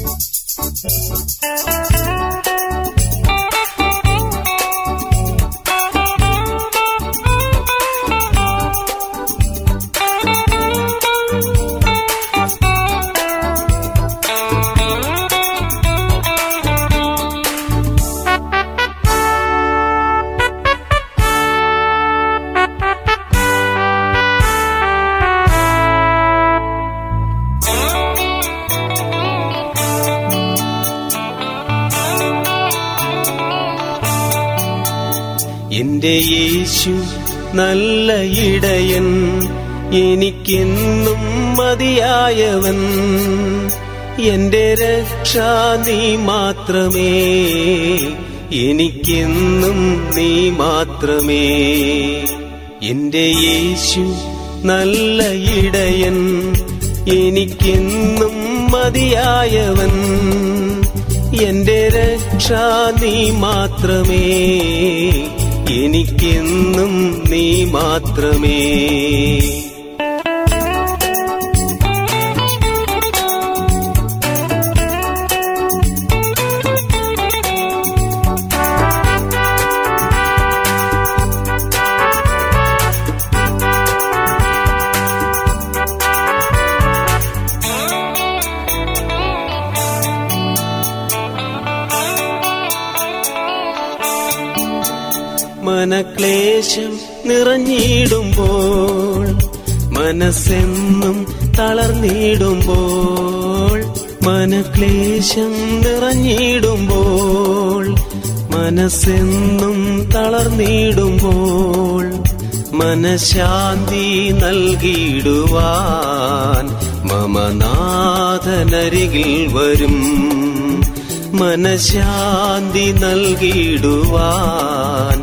എന്റെ യേശു നല്ല ഇടയൻ എനിക്കെന്നും മതിയായവൻ എന്റെ രക്ഷ നീ മാത്രമേ എനിക്കെന്നും നീ മാത്രമേ എന്റെ യേശു നല്ല ഇടയൻ എനിക്കെന്നും മതിയായവൻ എന്റെ രക്ഷ നീ മാത്രമേ എനിക്കെന്നും നീ മാത്രമേ മനക്ലേശം നിറഞ്ഞിടുമ്പോൾ മനസ്സെന്നും തളർന്നിടുമ്പോൾ മനക്ലേശം നിറഞ്ഞിടുമ്പോൾ മനസ്സെന്നും തളർന്നിടുമ്പോൾ മനശാന്തി നൽകിയിടുവാൻ മമനാഥനരികിൽ വരും മനശാന്തി നൽകിയിടുവാൻ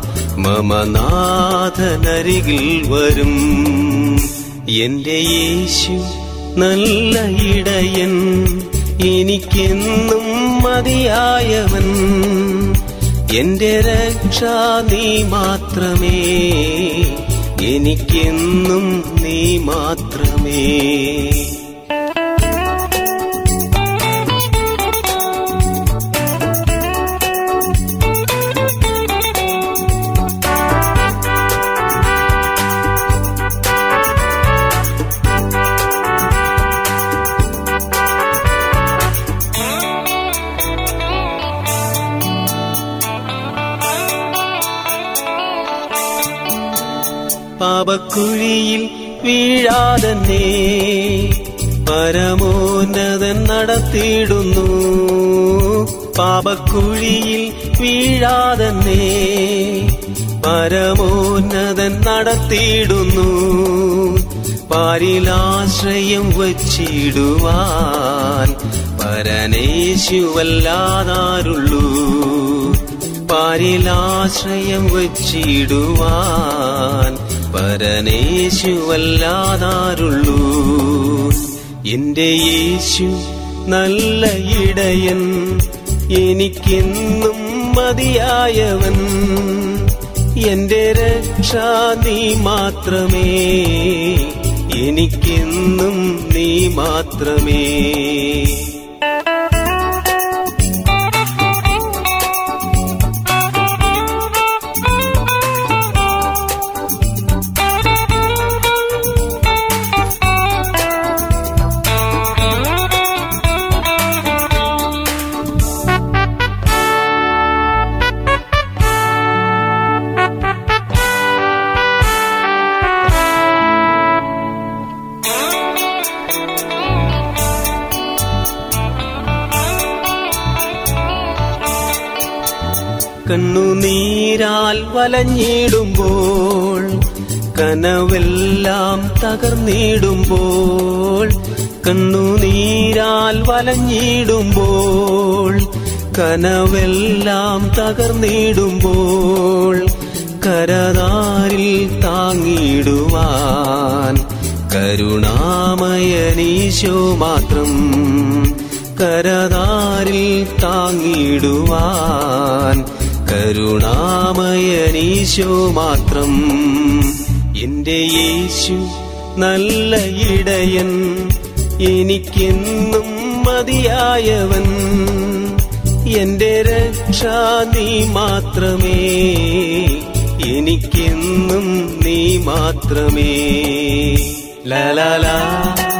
മമനാഥനരികിൽ വരും എന്റെ യേശു നല്ല ഇടയൻ എനിക്കെന്നും മതിയായവൻ എന്റെ രക്ഷ നീ മാത്രമേ എനിക്കെന്നും നീ മാത്രമേ പാപക്കുഴിയിൽ വീഴാതെ പരമോന്നതൻ നടത്തിയിടുന്നു പാപക്കുഴിയിൽ വീഴാതെ പരമോന്നതൻ നടത്തിയിടുന്നു പാരിലാശ്രയം വച്ചിടുവാൻ പരനേശുവല്ലാതാരുള്ളൂ പാരിലാശ്രയം വച്ചിടുവാൻ പരനേശുവല്ലാതാരുള്ളൂ എന്റെ യേശു നല്ല ഇടയൻ എനിക്കെന്നും മതിയായവൻ എന്റെ രക്ഷ നീ മാത്രമേ എനിക്കെന്നും നീ മാത്രമേ കണ്ണുനീരാൽ വലഞ്ഞിടുമ്പോൾ കനവെല്ലാം തകർന്നിടുമ്പോൾ കണ്ണുനീരാൽ വലഞ്ഞിടുമ്പോൾ കനവെല്ലാം തകർന്നിടുമ്പോൾ കരതാരിൽ താങ്ങിടുവാൻ കരുണാമയനീശോ മാത്രം കരതാരിൽ താങ്ങിടുവാൻ കരുണാമയനീശോ മാത്രം എന്റെ യേശു നല്ല ഇടയൻ എനിക്കെന്നും മതിയായവൻ എന്റെ രക്ഷ നീ മാത്രമേ എനിക്കെന്നും നീ മാത്രമേ ലലാലാ